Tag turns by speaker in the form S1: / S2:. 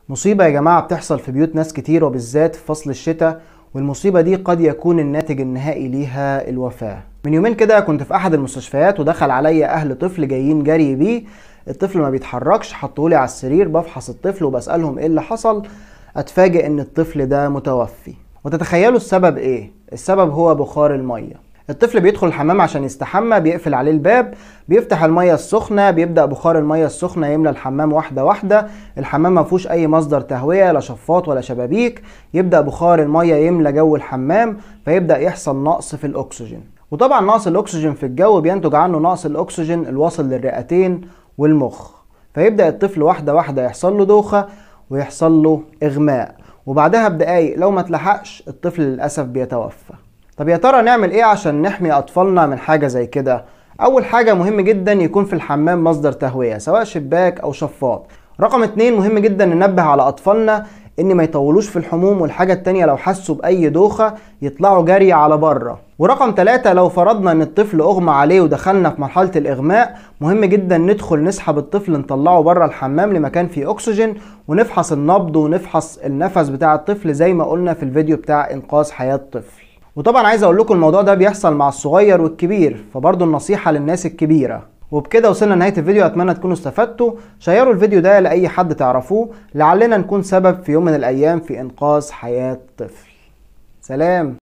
S1: مصيبة يا جماعة بتحصل في بيوت ناس كتير وبالذات في فصل الشتاء والمصيبة دي قد يكون الناتج النهائي ليها الوفاة من يومين كده كنت في أحد المستشفيات ودخل عليا أهل طفل جايين جري بيه الطفل ما بيتحركش حطولي على السرير بفحص الطفل وبسألهم إيه اللي حصل أتفاجئ إن الطفل ده متوفي وتتخيلوا السبب إيه؟ السبب هو بخار المية الطفل بيدخل الحمام عشان يستحمى بيقفل عليه الباب بيفتح المية السخنة بيبدأ بخار المية السخنة يملى الحمام واحدة واحدة الحمام ما فيهوش أي مصدر تهوية لا شفاط ولا شبابيك يبدأ بخار المية يملى جو الحمام فيبدأ يحصل نقص في الأكسجين وطبعا نقص الأكسجين في الجو بينتج عنه نقص الأكسجين الواصل للرئتين والمخ فيبدأ الطفل واحدة واحدة يحصل له دوخة ويحصل له إغماء وبعدها بدقايق لو ما تلحقش الطفل للأسف بيتوفى طب يا ترى نعمل ايه عشان نحمي اطفالنا من حاجه زي كده اول حاجه مهم جدا يكون في الحمام مصدر تهويه سواء شباك او شفاط رقم اتنين مهم جدا ننبه على اطفالنا ان ما يطولوش في الحموم والحاجة التانية لو حسوا بأي دوخة يطلعوا جري على بره ورقم ثلاثة لو فرضنا ان الطفل اغمى عليه ودخلنا في مرحلة الاغماء مهم جدا ندخل نسحب الطفل نطلعه بره الحمام لمكان فيه اكسجين ونفحص النبض ونفحص النفس بتاع الطفل زي ما قلنا في الفيديو بتاع انقاذ حياة طفل وطبعا عايز اقول لكم الموضوع ده بيحصل مع الصغير والكبير فبرضه النصيحه للناس الكبيره وبكده وصلنا لنهايه الفيديو اتمنى تكونوا استفدتوا شيروا الفيديو ده لاي حد تعرفوه لعلنا نكون سبب في يوم من الايام في انقاذ حياه طفل سلام